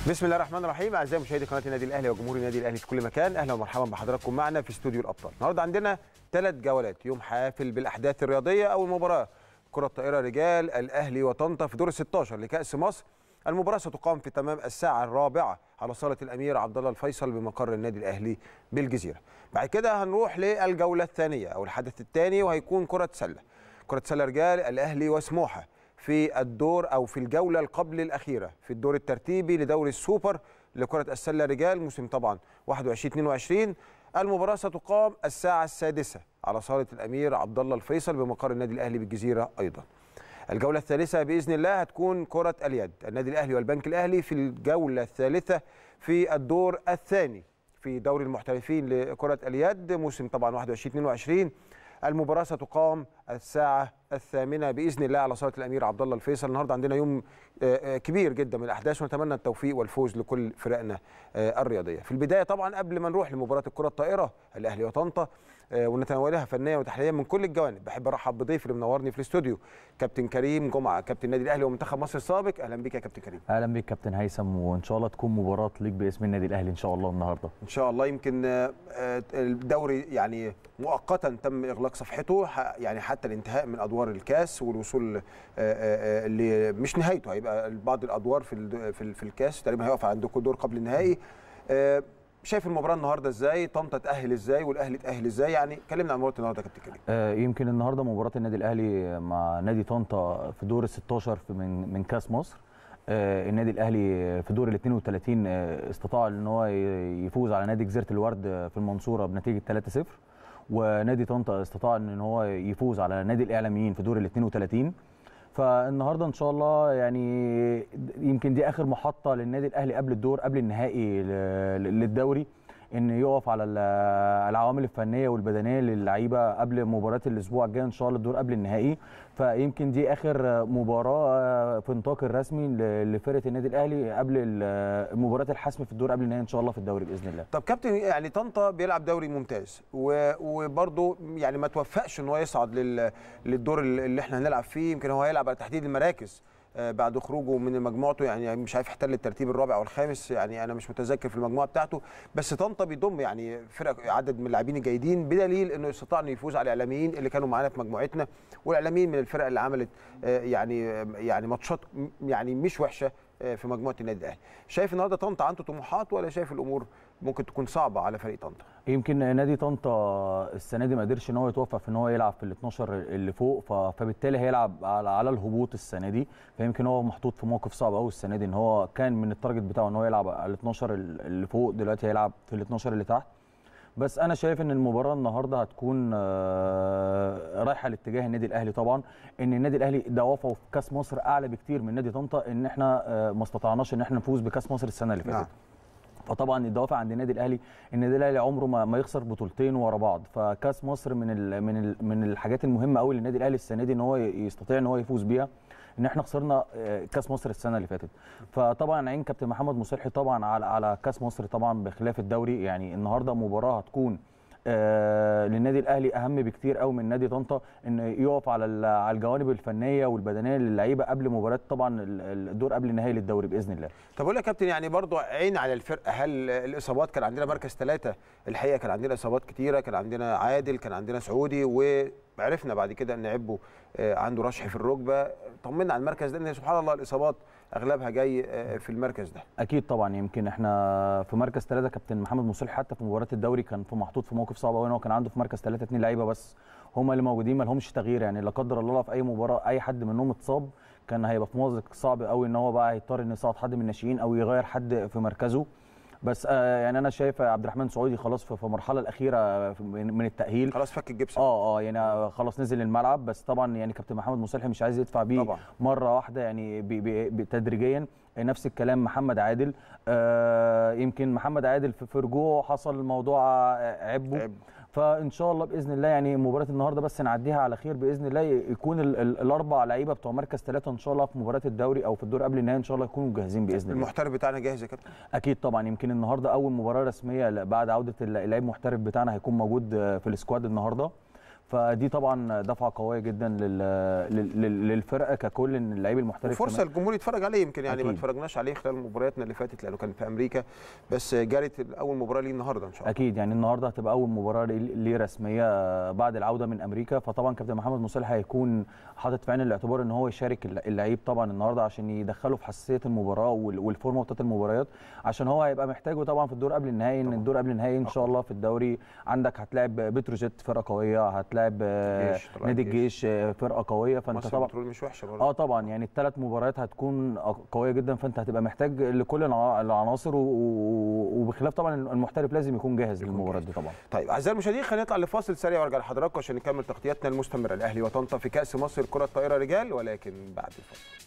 بسم الله الرحمن الرحيم اعزائي مشاهدي قناه النادي الاهلي وجمهور النادي الاهلي في كل مكان اهلا ومرحبا بحضراتكم معنا في استوديو الابطال النهارده عندنا ثلاث جولات يوم حافل بالاحداث الرياضيه اول مباراه كره الطائره رجال الاهلي وطنطا في دور ال 16 لكاس مصر المباراه ستقام في تمام الساعه الرابعه على صاله الامير عبد الله الفيصل بمقر النادي الاهلي بالجزيره بعد كده هنروح للجوله الثانيه او الحدث الثاني وهيكون كره سله كره سله رجال الاهلي وسموحه في الدور او في الجوله القبل الاخيره في الدور الترتيبي لدوري السوبر لكره السله رجال موسم طبعا 21 22 المباراه ستقام الساعه السادسه على صاله الامير عبد الله الفيصل بمقر النادي الاهلي بالجزيره ايضا الجوله الثالثه باذن الله هتكون كره اليد النادي الاهلي والبنك الاهلي في الجوله الثالثه في الدور الثاني في دوري المحترفين لكره اليد موسم طبعا 21 22 المباراه ستقام الساعه الثامنه باذن الله على صاله الامير عبد الله الفيصل النهارده عندنا يوم كبير جدا من الاحداث ونتمنى التوفيق والفوز لكل فرقنا الرياضيه في البدايه طبعا قبل ما نروح لمباراه الكره الطائره الاهلي وطنطا ونتناولها فنيا وتحليليا من كل الجوانب بحب ارحب بضيفي اللي منورني في الاستوديو كابتن كريم جمعه كابتن النادي الاهلي ومنتخب مصر السابق اهلا بك يا كابتن كريم اهلا بك كابتن هيثم وان شاء الله تكون مباراه ليك باسم النادي الاهلي ان شاء الله النهارده ان شاء الله يمكن الدوري يعني مؤقتا تم اغلاق صفحته يعني حتى الانتهاء من ادوار الكاس والوصول اللي مش نهايته هيبقى بعض الادوار في في الكاس تقريبا هيقف عندكم دور قبل النهائي شايف المباراه النهارده ازاي طنطا تاهل ازاي والاهلي تاهل ازاي يعني كلمنا عن مباراه النهارده يا كابتن كريم آه يمكن النهارده مباراه النادي الاهلي مع نادي طنطا في دور ال 16 في من من كاس مصر آه النادي الاهلي في دور ال 32 آه استطاع ان هو يفوز على نادي جزيره الورد في المنصوره بنتيجه 3-0 ونادي طنطا استطاع ان هو يفوز على نادي الاعلاميين في دور ال 32 فالنهارده ان شاء الله يعني يمكن دي اخر محطه للنادي الاهلي قبل الدور قبل النهائي للدوري ان يقف على العوامل الفنيه والبدنيه للعيبه قبل مباراه الاسبوع الجاي ان شاء الله الدور قبل النهائي فيمكن دي اخر مباراه في نطاق الرسمي لفرقه النادي الاهلي قبل مباراه الحسم في الدور قبل النهائي ان شاء الله في الدوري باذن الله. طب كابتن يعني طنطا بيلعب دوري ممتاز وبرده يعني ما توفقش ان هو يصعد للدور اللي احنا هنلعب فيه يمكن هو هيلعب على تحديد المراكز بعد خروجه من مجموعته يعني مش عارف يحتل الترتيب الرابع او الخامس يعني انا مش متذكر في المجموعه بتاعته بس طنطا بيضم يعني فرق عدد من اللاعبين الجيدين بدليل انه استطاع انه يفوز على الاعلاميين اللي كانوا معانا في مجموعتنا والاعلاميين من الفرق اللي عملت يعني يعني ماتشات يعني مش وحشه في مجموعه النادي الاهلي شايف النهارده طنطا عنده طموحات ولا شايف الامور ممكن تكون صعبه على فريق طنطا يمكن نادي طنطا السنه دي ما قدرش ان هو يتوفق في ان هو يلعب في ال 12 اللي فوق فبالتالي هيلعب على, على الهبوط السنه دي فيمكن هو محطوط في موقف صعب قوي السنه دي ان هو كان من التارجت بتاعه ان هو يلعب على ال 12 اللي فوق دلوقتي هيلعب في ال 12 اللي تحت بس انا شايف ان المباراه النهارده هتكون رايحه لاتجاه النادي الاهلي طبعا ان النادي الاهلي دوافعه في كاس مصر اعلى بكتير من نادي طنطا ان احنا ما استطعناش ان احنا نفوز بكاس مصر السنه اللي فاتت نعم. فطبعا الدوافع عند النادي الاهلي ان النادي الاهلي عمره ما, ما يخسر بطولتين ورا بعض فكاس مصر من ال من ال من الحاجات المهمه قوي للنادي الاهلي السنه دي ان هو يستطيع ان هو يفوز بيها ان احنا خسرنا كاس مصر السنه اللي فاتت فطبعا عين كابتن محمد مصلحي طبعا على على كاس مصر طبعا بخلاف الدوري يعني النهارده مباراه هتكون آه للنادي الاهلي اهم بكتير قوي من نادي طنطا ان يقف على على الجوانب الفنيه والبدنيه للعيبه قبل مباراه طبعا الدور قبل النهائي للدوري باذن الله. طب اقول لك يا كابتن يعني برضو عين على الفرقه هل الاصابات كان عندنا مركز ثلاثه الحقيقه كان عندنا اصابات كتيره كان عندنا عادل كان عندنا سعودي وعرفنا بعد كده ان عبه عنده رشح في الركبه طمنا على المركز ده لان سبحان الله الاصابات اغلبها جاي في المركز ده اكيد طبعا يمكن احنا في مركز ثلاثه كابتن محمد مصلح حتى في مباراه الدوري كان في محطوط في موقف صعب قوي هو كان عنده في مركز ثلاثه اثنين لعيبه بس هم اللي موجودين ما لهمش تغيير يعني لا قدر الله في اي مباراه اي حد منهم اتصاب كان هيبقى في مأزق صعب قوي ان هو بقى هيضطر ان يصعد حد من الناشئين او يغير حد في مركزه بس آه يعني انا شايف عبد الرحمن سعودي خلاص في المرحله الاخيره من التاهيل خلاص فك الجبس اه اه يعني خلاص نزل الملعب بس طبعا يعني كابتن محمد مصلحي مش عايز يدفع بيه طبعا. مره واحده يعني بي بي تدريجيا نفس الكلام محمد عادل آه يمكن محمد عادل في رجوعه حصل موضوع عبه عب. فان شاء الله باذن الله يعني مباراه النهارده بس نعديها على خير باذن الله يكون ال ال الاربع لعيبه بتوع مركز ثلاثه ان شاء الله في مباراه الدوري او في الدور قبل النهائي ان شاء الله يكونوا جاهزين باذن الله المحترف بتاعنا جاهز يا كابتن اكيد طبعا يمكن النهارده اول مباراه رسميه بعد عوده اللعيب المحترف بتاعنا هيكون موجود في السكواد النهارده فدي طبعا دفعه قويه جدا لل... لل... للفرقه ككل ان اللعيب المحترف وفرصه كمان- الجمهور يتفرج عليه يمكن يعني ما أكيد. اتفرجناش عليه خلال مبارياتنا اللي فاتت لانه كان في امريكا بس جارت اول مباراه ليه النهارده ان شاء الله اكيد يعني النهارده هتبقى اول مباراه ليه ليه رسميه بعد العوده من امريكا فطبعا كابتن محمد مصالح هيكون حاطط في عين الاعتبار ان هو يشارك الل- اللعيب طبعا النهارده عشان يدخله في حساسيه المباراه وال- والفورمه بتاعت المباريات عشان هو هيبقى محتاجه طبعا في الدور قبل النهائي ان طبعاً. الدور قبل النهائي ان شاء الله في الدوري عندك هتلاعب بتروجيت فرقه قويه هتلاعب آه، الجيش، طلائع نادي الجيش. الجيش آه، فرقه قويه فانت مصر طبعا البترول مش وحشه برضه اه طبعا يعني الثلاث مباريات هتكون قويه جدا فانت هتبقى محتاج لكل الع- العناصر و- و- وبخلاف طبعا المحترف لازم يكون جاهز يكون للمباريات جاهز. دي طبعا طيب اعزائي المشاهدين خلينا نطلع لفاصل سريع وارجع لحضراتكم عشان نكمل تغطياتنا المستمره الاهلي وطنطا في كاس مصر كره الطائره رجال ولكن بعد الفاصل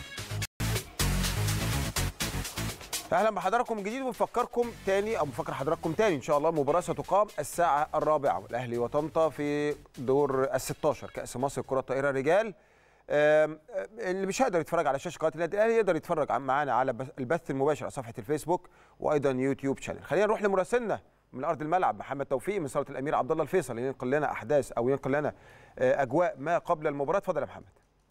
اهلا بحضراتكم من جديد وبنفكركم تاني او بنفكر حضراتكم تاني ان شاء الله مباراه ستقام الساعه الرابعه والاهلي وطنطا في دور ال 16 كاس مصر كره الطائره رجال آم، اللي مش هيقدر يتفرج على شاشه قناه النادي الاهلي يقدر يتفرج عن- معانا على بث- البث المباشر على صفحه الفيسبوك وايضا يوتيوب شانل خلينا نروح لمراسلنا من ارض الملعب محمد توفيق من صاله الامير عبد الله الفيصل ينقل لنا احداث او ينقل لنا آه، اجواء ما قبل المباراه اتفضل يا محمد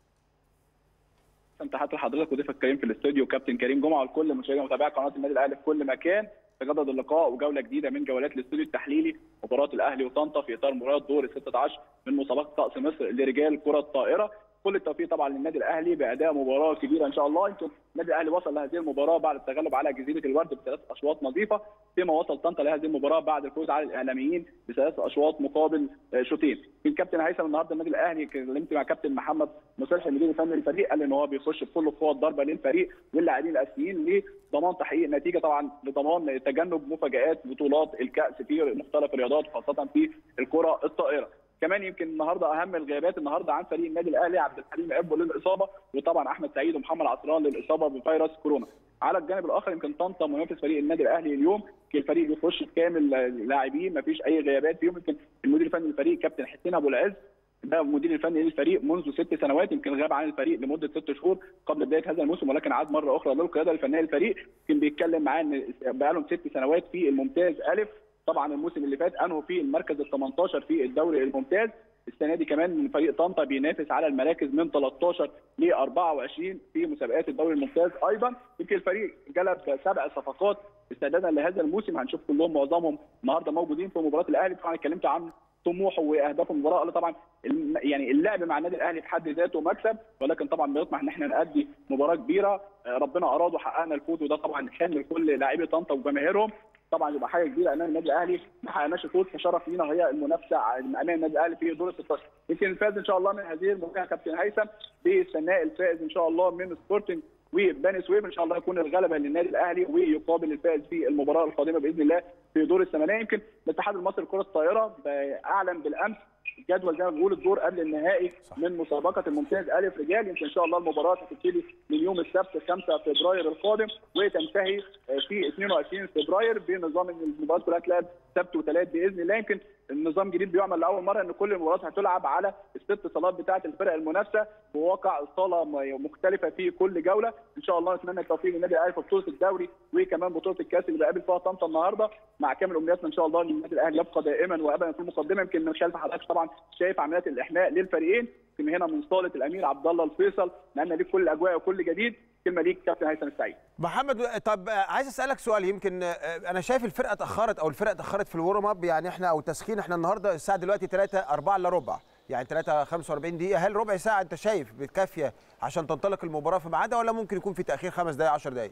تحياتي لحضرتك وضيفك الكريم في الاستوديو كابتن كريم جمعه ولكل مشاهدي ومتابعي قناه النادي الاهلي في كل مكان تجدد اللقاء وجوله جديده من جولات الاستوديو التحليلي مباراه الاهلي وطنطا في اطار مباراه دور ال 16 من مسابقه كاس مصر لرجال كره الطائره كل التوفيق طبعا للنادي الاهلي باداء مباراه كبيره ان شاء الله يمكن النادي الاهلي وصل لهذه المباراه بعد التغلب على جزيره الورد بثلاث اشواط نظيفه فيما وصل طنطا لهذه المباراه بعد الفوز على الاعلاميين بثلاث اشواط مقابل آه، شوطين من كابتن هيثم النهارده النادي الاهلي كلمت مع كابتن محمد مصلح المدير الفني للفريق قال ان هو بيخش بكل قوه الضربه للفريق واللاعبين الاساسيين لضمان تحقيق نتيجه طبعا لضمان تجنب مفاجات بطولات الكاس في مختلف الرياضات خاصه في الكره الطائره كمان يمكن النهارده اهم الغيابات النهارده عن فريق النادي الاهلي عبد الحليم عبو للاصابه وطبعا احمد سعيد ومحمد عصران للاصابه بفيروس كورونا على الجانب الاخر يمكن طنطا منافس فريق النادي الاهلي اليوم الفريق بيخش بكامل لاعبين ما فيش اي غيابات فيهم يمكن المدير الفني للفريق كابتن حسين ابو العز ده المدير الفني للفريق منذ ست سنوات يمكن غاب عن الفريق لمده ست شهور قبل بدايه هذا الموسم ولكن عاد مره اخرى للقياده الفنيه للفريق يمكن بيتكلم معاه ان بقى لهم ست سنوات في الممتاز الف طبعا الموسم اللي فات انهوا في المركز ال 18 في الدوري الممتاز السنه دي كمان فريق طنطا بينافس على المراكز من 13 ل 24 في مسابقات الدوري الممتاز ايضا يمكن الفريق جلب سبع صفقات استعدادا لهذا الموسم هنشوف كلهم معظمهم النهارده موجودين في مباراه الاهلي طبعا اتكلمت عن طموحه واهداف المباراه قال طبعا الم- يعني اللعب مع النادي الاهلي في حد ذاته مكسب ولكن طبعا بيطمح ان احنا نأدي مباراه كبيره آه، ربنا اراد وحققنا الفوز وده طبعا كان لكل لاعبي طنطا وجماهيرهم طبعا يبقى حاجه كبيره امام النادي الاهلي ما حققناش الفوز فشرف لينا هي المنافسه ع- امام النادي الاهلي في دور ال 16 يمكن الفائز ان شاء الله من هذه المواجهه كابتن هيثم بالثناء الفائز ان شاء الله من سبورتنج وبني سويف ان شاء الله يكون الغلبه للنادي الاهلي ويقابل الفائز في المباراه القادمه باذن الله في دور الثمانيه يمكن الاتحاد المصري لكره الطائره اعلن بالامس جدول زي ما بنقول الدور قبل النهائي صح. من مسابقه الممتاز الف رجال يمكن ان شاء الله المباراه هتبتدي من يوم السبت 5 فبراير القادم وتنتهي في 22 فبراير بنظام ان المباراه كلها تلعب سبت وثلاث باذن الله يمكن النظام جديد بيعمل لاول مره ان كل المباريات هتلعب على الست صالات بتاعه الفرق المنافسه بواقع صاله م- مختلفه في كل جوله ان شاء الله نتمنى التوفيق للنادي الاهلي في بطوله الدوري وكمان بطوله الكاس اللي بيقابل فيها طنطا النهارده مع كامل امنياتنا ان شاء الله ان النادي الاهلي يبقى دائما وابدا في المقدمه يمكن من خلف حضرتك طبعا شايف عمليات الاحماء للفريقين يمكن هنا من صاله الامير عبد الله الفيصل نتمنى ليك كل الاجواء وكل جديد كلمه ليك كابتن هيثم السعيد محمد طب عايز اسالك سؤال يمكن آه، انا شايف الفرقه اتاخرت او الفرقه اتاخرت في الورم اب يعني احنا او التسخين احنا النهارده الساعه دلوقتي 3 4 الا ربع يعني 3 45 دقيقه هل ربع ساعه انت شايف بكافيه عشان تنطلق المباراه في ميعادها ولا ممكن يكون في تاخير خمس دقائق 10 دقائق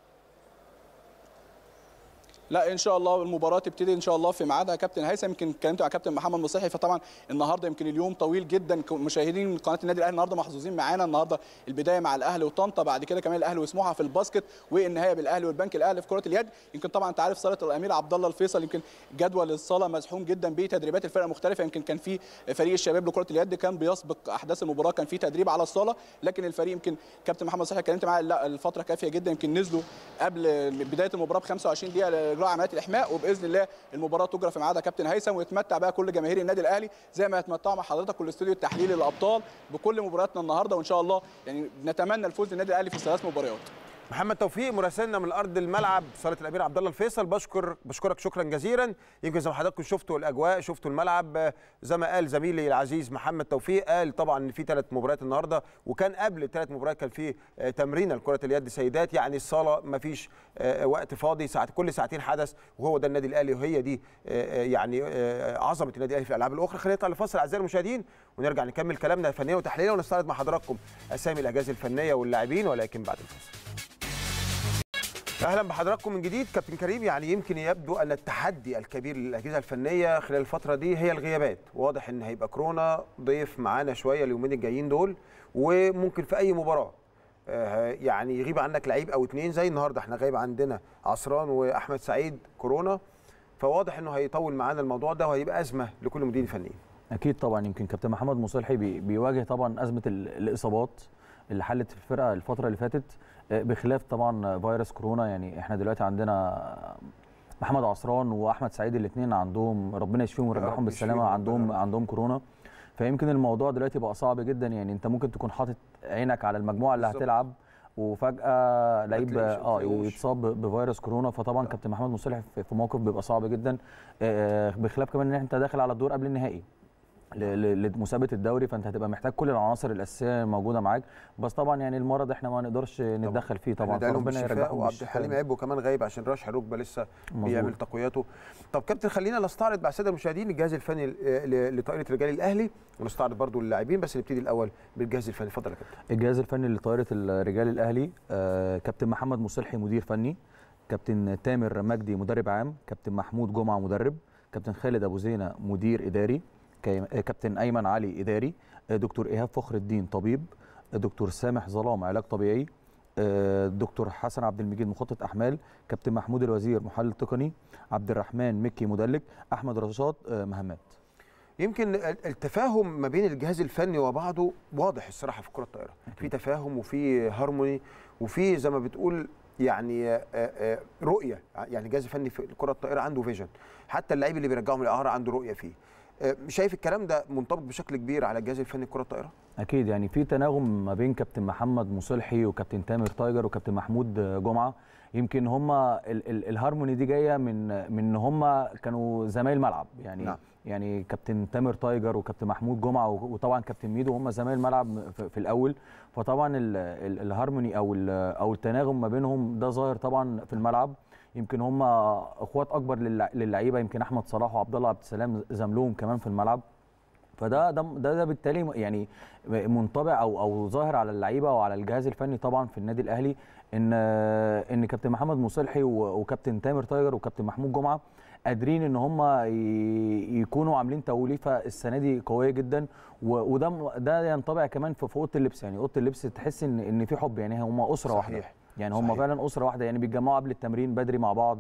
لا ان شاء الله المباراه تبتدي ان شاء الله في ميعادها كابتن هيثم يمكن اتكلمت مع كابتن محمد مصيحي فطبعا النهارده يمكن اليوم طويل جدا ك- مشاهدين قناه النادي الاهلي النهارده محظوظين معانا النهارده البدايه مع الاهلي وطنطا بعد كده كمان الاهلي وسموحه في الباسكت والنهايه بالاهلي والبنك الاهلي في كره اليد يمكن طبعا انت عارف صاله الامير عبد الله الفيصل يمكن جدول الصاله مزحوم جدا بتدريبات الفرق المختلفه يمكن كان في فريق الشباب لكره اليد كان بيسبق احداث المباراه كان في تدريب على الصاله لكن الفريق يمكن كابتن محمد صالح اتكلمت معاه لا الفتره كافيه جدا يمكن نزلوا قبل بدايه المباراه ب 25 دقيقه لاجراء عمليات الاحماء وباذن الله المباراه تجرى في ميعادها كابتن هيثم ويتمتع بقى كل جماهير النادي الاهلي زي ما يتمتعوا مع حضرتك والاستوديو التحليلي للابطال بكل مبارياتنا النهارده وان شاء الله يعني نتمنى الفوز للنادي الاهلي في الثلاث مباريات محمد توفيق مراسلنا من ارض الملعب صاله الامير عبد الله الفيصل بشكر بشكرك شكرا جزيلا يمكن زي ما حضراتكم شفتوا الاجواء شفتوا الملعب زي ما قال زميلي العزيز محمد توفيق قال طبعا ان في ثلاث مباريات النهارده وكان قبل الثلاث مباريات كان في تمرين لكره اليد سيدات يعني الصاله ما فيش وقت فاضي ساعات كل ساعتين حدث وهو ده النادي الاهلي وهي دي يعني عظمه النادي الاهلي في الالعاب الاخرى خلينا نطلع لفاصل اعزائي المشاهدين ونرجع نكمل كلامنا فنيا وتحليليا ونستعرض مع حضراتكم اسامي الاجهزه الفنيه واللاعبين ولكن بعد الفاصل اهلا بحضراتكم من جديد كابتن كريم يعني يمكن يبدو ان التحدي الكبير للاجهزه الفنيه خلال الفتره دي هي الغيابات واضح ان هيبقى كورونا ضيف معانا شويه اليومين الجايين دول وممكن في اي مباراه يعني يغيب عنك لعيب او اتنين زي النهارده احنا غايب عندنا عصران واحمد سعيد كورونا فواضح انه هيطول معانا الموضوع ده وهيبقى ازمه لكل مدير فني اكيد طبعا يمكن كابتن محمد مصلحي بيواجه طبعا ازمه الاصابات اللي حلت في الفرقه الفتره اللي فاتت بخلاف طبعا فيروس كورونا يعني احنا دلوقتي عندنا محمد عصران واحمد سعيد الاثنين عندهم ربنا يشفيهم ويرجعهم بالسلامه عندهم عندهم كورونا فيمكن الموضوع دلوقتي بقى صعب جدا يعني انت ممكن تكون حاطط عينك على المجموعه اللي هتلعب وفجاه لعيب اه يتصاب بفيروس كورونا فطبعا كابتن محمد مصلح في موقف بيبقى صعب جدا بخلاف كمان ان انت داخل على الدور قبل النهائي لمسابقه الدوري فانت هتبقى محتاج كل العناصر الاساسيه موجوده معاك بس طبعا يعني المرض احنا ما نقدرش نتدخل فيه طبعا ربنا يرجعهم وعبد الحليم عبو كمان غايب عشان رشح الركبه لسه مزبوط. بيعمل تقوياته طب كابتن خلينا نستعرض مع الساده المشاهدين الجهاز الفني لطائره رجال الاهلي ونستعرض برضو اللاعبين بس نبتدي الاول بالجهاز الفني اتفضل يا كابتن الجهاز الفني لطائره رجال الاهلي آه كابتن محمد مصلحي مدير فني كابتن تامر مجدي مدرب عام كابتن محمود جمعه مدرب كابتن خالد ابو زينه مدير اداري كابتن ايمن علي اداري دكتور ايهاب فخر الدين طبيب دكتور سامح ظلام علاج طبيعي دكتور حسن عبد المجيد مخطط احمال كابتن محمود الوزير محلل تقني عبد الرحمن مكي مدلك احمد رشاد مهمات يمكن التفاهم ما بين الجهاز الفني وبعضه واضح الصراحه في كره الطائره في تفاهم وفي هارموني وفي زي ما بتقول يعني رؤيه يعني الجهاز الفني في كره الطائره عنده فيجن حتى اللعيب اللي بيرجعهم الاعاره عنده رؤيه فيه شايف الكلام ده منطبق بشكل كبير على الجهاز الفني لكره الطائره؟ اكيد يعني في تناغم ما بين كابتن محمد مصلحي وكابتن تامر تايجر وكابتن محمود جمعه يمكن هم الهارموني دي جايه من من ان هم كانوا زمايل ملعب يعني نعم. يعني كابتن تامر تايجر وكابتن محمود جمعه وطبعا كابتن ميدو هم زمايل ملعب في الاول فطبعا الهارموني او او التناغم ما بينهم ده ظاهر طبعا في الملعب يمكن هم اخوات اكبر للعيبه يمكن احمد صلاح وعبد الله عبد السلام زملهم كمان في الملعب فده ده ده, ده بالتالي يعني منطبع او او ظاهر على اللعيبه وعلى الجهاز الفني طبعا في النادي الاهلي ان ان كابتن محمد مصلحي وكابتن تامر تايجر وكابتن محمود جمعه قادرين ان هم يكونوا عاملين توليفه السنه دي قويه جدا وده ده ينطبع كمان في اوضه اللبس يعني اوضه اللبس تحس ان ان في حب يعني هم اسره صحيح. واحده يعني هم فعلا اسره واحده يعني بيتجمعوا قبل التمرين بدري مع بعض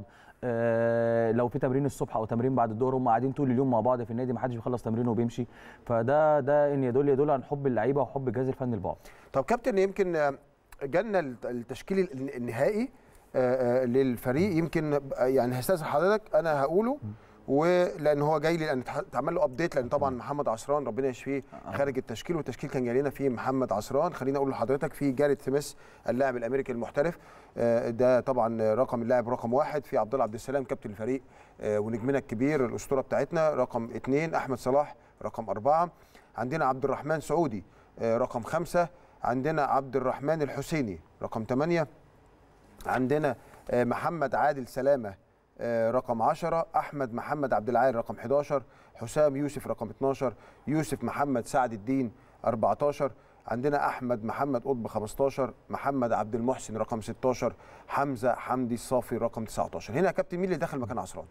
آه لو في تمرين الصبح او تمرين بعد الظهر هم قاعدين طول اليوم مع بعض في النادي ما حدش بيخلص تمرينه وبيمشي فده ده ان يدل يدل عن حب اللعيبه وحب الجهاز الفني لبعض طب كابتن يمكن جالنا التشكيل النهائي آه للفريق يمكن يعني هستاذن حضرتك انا هقوله ولان هو جاي لي لان اتعمل له ابديت لان طبعا محمد عصران ربنا يشفيه خارج التشكيل والتشكيل كان جاي لنا فيه محمد عصران خليني اقول لحضرتك في جاريت سميث اللاعب الامريكي المحترف ده طبعا رقم اللاعب رقم واحد في عبد الله عبد السلام كابتن الفريق ونجمنا الكبير الاسطوره بتاعتنا رقم اثنين احمد صلاح رقم اربعه عندنا عبد الرحمن سعودي رقم خمسه عندنا عبد الرحمن الحسيني رقم ثمانيه عندنا محمد عادل سلامه رقم 10 احمد محمد عبد العال رقم 11 حسام يوسف رقم 12 يوسف محمد سعد الدين 14 عندنا احمد محمد قطب 15 محمد عبد المحسن رقم 16 حمزه حمدي الصافي رقم 19 هنا يا كابتن مين اللي دخل مكان عصران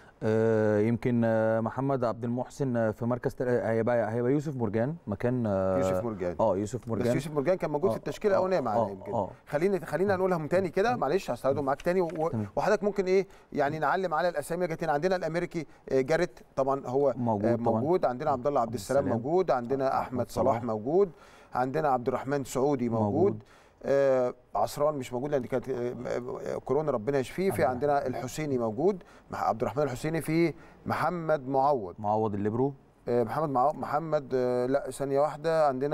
آه يمكن آه محمد عبد المحسن آه في مركز تل... هيبقى هيبقى يوسف مرجان مكان آه يوسف مرجان اه يوسف مرجان بس يوسف مرجان كان موجود في التشكيله الاولانيه معانا يمكن آه خلينا خلينا نقولهم تاني كده معلش هستعرضهم معاك تاني و... وحضرتك ممكن ايه يعني نعلم على الاسامي جاتين عندنا الامريكي جاريت طبعا هو موجود, موجود. طبعا. عندنا عبد الله عبد السلام موجود عندنا احمد صلاح موجود عندنا عبد الرحمن سعودي موجود, موجود. آه عصران مش موجود لان كانت آه كورونا ربنا يشفيه في عندنا الحسيني موجود عبد الرحمن الحسيني في محمد معوض معوض الليبرو آه محمد معوض محمد آه لا ثانيه واحده عندنا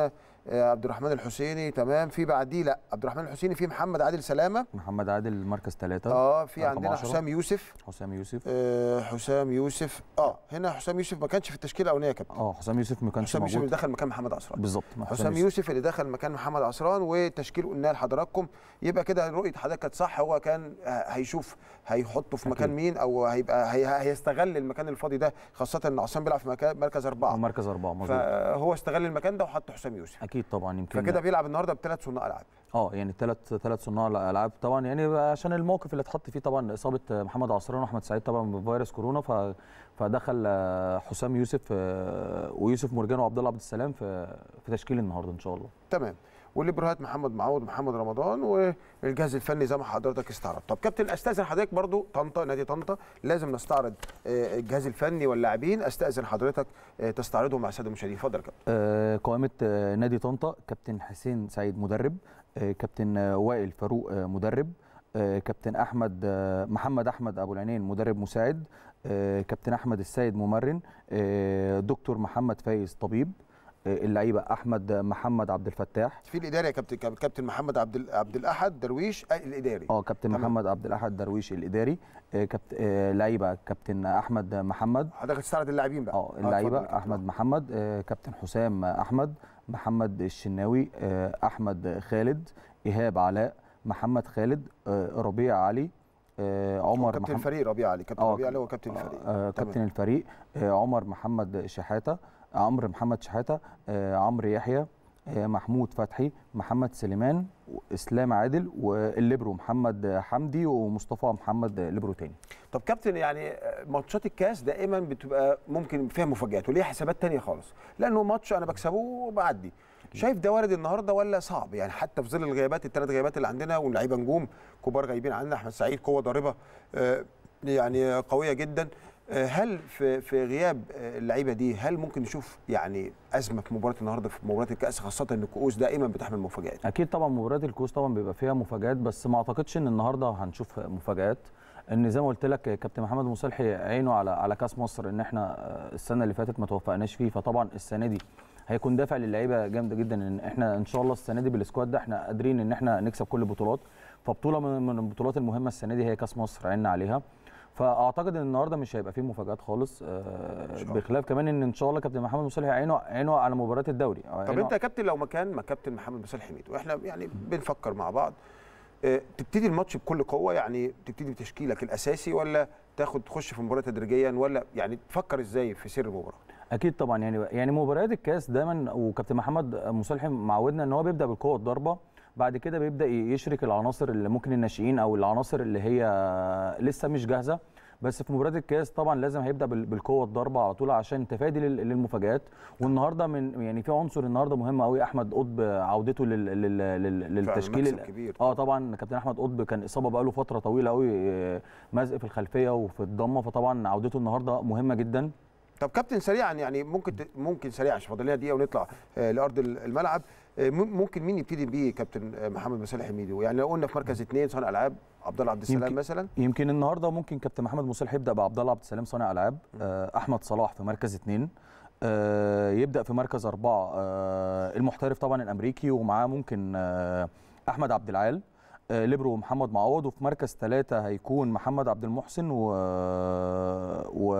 آه، عبد الرحمن الحسيني تمام في بعديه لا عبد الرحمن الحسيني في محمد عادل سلامه محمد عادل مركز ثلاثة اه في رقم عندنا 10. حسام يوسف حسام يوسف آه، حسام يوسف اه هنا حسام يوسف ما كانش في التشكيله الاولانيه يا كابتن اه حسام يوسف ما كانش حسام يوسف اللي موجود دخل مكان محمد عصران بالظبط حسام يوسف اللي دخل مكان محمد عصران والتشكيل قلناه لحضراتكم يبقى كده رؤيه حضرتك كانت صح هو كان ه- هيشوف هيحطه في مكان أكيد. مين او هيبقى هي هيستغل المكان الفاضي ده خاصه ان عصام بيلعب في مكان مركز اربعه مركز أربعة مظبوط فهو استغل المكان ده وحط حسام يوسف أكيد طبعا يمكن فكده بيلعب النهارده بثلاث صناع العاب اه يعني ثلاث ثلاث صناع الالعاب طبعا يعني عشان الموقف اللي اتحط فيه طبعا اصابه محمد عصران واحمد سعيد طبعا بفيروس كورونا ف فدخل آه، حسام يوسف آه، ويوسف مرجان وعبد الله عبد السلام في في تشكيل النهارده ان شاء الله تمام والابراهات محمد معوض محمد رمضان والجهاز الفني زي ما حضرتك استعرض طب كابتن استاذن حضرتك برضو طنطا نادي طنطا لازم نستعرض آه، الجهاز الفني واللاعبين استاذن حضرتك آه، تستعرضهم مع الساده المشاهدين اتفضل يا كابتن آه، قائمه آه، نادي طنطا كابتن حسين سعيد مدرب آه، كابتن آه، وائل فاروق آه، مدرب آه، كابتن احمد آه، محمد احمد ابو العينين مدرب مساعد آه، كابتن احمد السيد ممرن آه، دكتور محمد فايز طبيب آه، اللعيبه احمد محمد عبد الفتاح في الاداري يا كابتن كابتن محمد عبد ال- عبد الاحد درويش آه، الاداري اه كابتن تمام. محمد عبد الاحد درويش الاداري آه، كابتن آه، لعيبه كابتن احمد محمد حضرتك تستعرض اللاعبين بقى اه اتفضل يا اللعيبه كابتن. احمد محمد آه، كابتن حسام احمد محمد الشناوي آه، احمد خالد ايهاب علاء محمد خالد آه، ربيع علي آه، هو عمر كابتن محمد الفريق ربيع علي كابتن آه، ربيع علي هو كابتن الفريق آه، كابتن الفريق آه، عمر محمد شحاته عمرو محمد شحاته آه، عمرو يحيى آه، محمود فتحي محمد سليمان اسلام عادل والليبرو محمد حمدي ومصطفى محمد ليبرو تاني طب كابتن يعني آه، ماتشات الكاس دائما بتبقى ممكن فيها مفاجآت وليها حسابات تانية خالص لانه ماتش انا بكسبه وبعدي شايف ده وارد النهارده ولا صعب يعني حتى في ظل الغيابات الثلاث غيابات اللي عندنا واللعيبه نجوم كبار غايبين عندنا احمد سعيد قوه ضاربه آه، يعني قويه جدا آه، هل في في غياب آه، اللعيبه دي هل ممكن نشوف يعني ازمه في مباراه النهارده في مباراه الكاس خاصه ان الكؤوس دائما بتحمل مفاجآت اكيد طبعا مباريات الكوس طبعا بيبقى فيها مفاجآت بس ما اعتقدش ان النهارده هنشوف مفاجآت ان زي ما قلت لك كابتن محمد مصالحي عينه على على كاس مصر ان احنا آه، السنه اللي فاتت ما توفقناش فيه فطبعا السنه دي هيكون دافع للعيبه جامده جدا ان احنا ان شاء الله السنه دي بالسكواد ده احنا قادرين ان احنا نكسب كل البطولات فبطوله من من البطولات المهمه السنه دي هي كاس مصر عيننا عليها فاعتقد ان النهارده مش هيبقى فيه مفاجآت خالص آه، شاء الله. بخلاف كمان ان ان شاء الله كابتن محمد مصالحي عينه عينه على مباريات الدوري طب عينه- انت يا كابتن لو مكان ما كابتن محمد باسل حميد واحنا يعني بنفكر مع بعض اه، تبتدي الماتش بكل قوه يعني تبتدي بتشكيلك الاساسي ولا تاخد تخش في المباراه تدريجيا ولا يعني تفكر ازاي في سير المباراه اكيد طبعا يعني يعني مباريات الكاس دايما وكابتن محمد مصالحي معودنا ان هو بيبدا بالقوه الضربه بعد كده بيبدا يشرك العناصر اللي ممكن الناشئين او العناصر اللي هي لسه مش جاهزه بس في مباراه الكاس طبعا لازم هيبدا بال- بالقوه الضربه على طول عشان تفادي لل- للمفاجات والنهارده من يعني في عنصر النهارده مهم قوي احمد قطب عودته لل لل لل للتشكيل مكسب ال- كبير اه طبعا كابتن احمد قطب كان اصابه بقاله فتره طويله قوي آه، مزق في الخلفيه وفي الضمه فطبعا عودته النهارده مهمه جدا طب كابتن سريعا يعني ممكن ت- ممكن سريعا عشان فاضل لنا دقيقه ونطلع آه، لارض ال- الملعب آه، مم- ممكن مين يبتدي بيه كابتن آه، محمد باسل حميدي يعني لو قلنا في مركز اثنين صانع العاب عبد الله عبد السلام يمكن- مثلا يمكن النهارده ممكن كابتن محمد مصالح يبدا بعبد الله عبد السلام صانع العاب آه، احمد صلاح في مركز اثنين آه، يبدا في مركز اربعه آه، المحترف طبعا الامريكي ومعاه ممكن آه، احمد عبد العال آه، ليبرو محمد معوض وفي مركز ثلاثه هيكون محمد عبد المحسن و... و...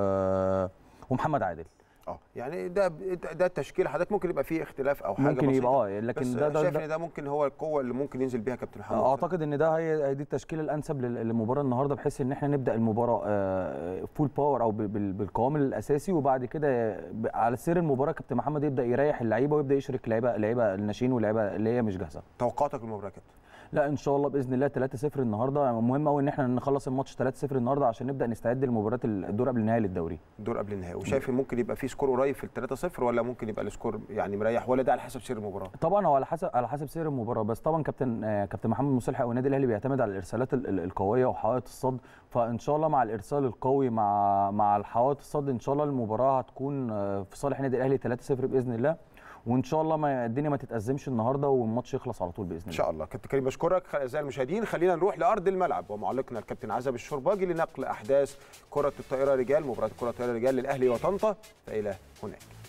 ومحمد عادل اه يعني ده ده التشكيل حضرتك ممكن يبقى فيه اختلاف او حاجه ممكن بسيطة. يبقى اه بس لكن ده ده, شايف ده ان ده ممكن هو القوه اللي ممكن ينزل بيها كابتن محمد اعتقد ان ده هي هي دي التشكيله الانسب لل- للمباراه النهارده بحيث ان احنا نبدا المباراه آه، فول باور او ب- بال- بالقوام الاساسي وبعد كده ب- على سير المباراه كابتن محمد يبدا يريح اللعيبه ويبدا يشرك لعيبه لعيبه الناشئين واللعيبه اللي هي مش جاهزه توقعاتك للمباراه يا كابتن لا ان شاء الله باذن الله 3-0 النهارده مهم قوي ان احنا نخلص الماتش 3-0 النهارده عشان نبدا نستعد لمباراه الدور قبل النهائي للدوري الدور قبل النهائي وشايف إن ممكن يبقى في سكور قريب في ال 3-0 ولا ممكن يبقى السكور يعني مريح ولا ده على حسب سير المباراه طبعا هو على حسب على حسب سير المباراه بس طبعا كابتن آه، كابتن محمد مصلح او النادي الاهلي بيعتمد على الارسالات ال- ال- القويه وحوائط الصد فان شاء الله مع الارسال القوي مع مع الحوائط الصد ان شاء الله المباراه هتكون آه، في صالح النادي الاهلي 3-0 باذن الله وان شاء الله ما الدنيا ما تتازمش النهارده والماتش يخلص على طول باذن ان الله شاء الله كابتن كريم بشكرك اعزائي المشاهدين خلينا نروح لارض الملعب ومعلقنا الكابتن عزب الشرباجي لنقل احداث كره الطائره رجال مباراه كره الطائره رجال للاهلي وطنطا فالى هناك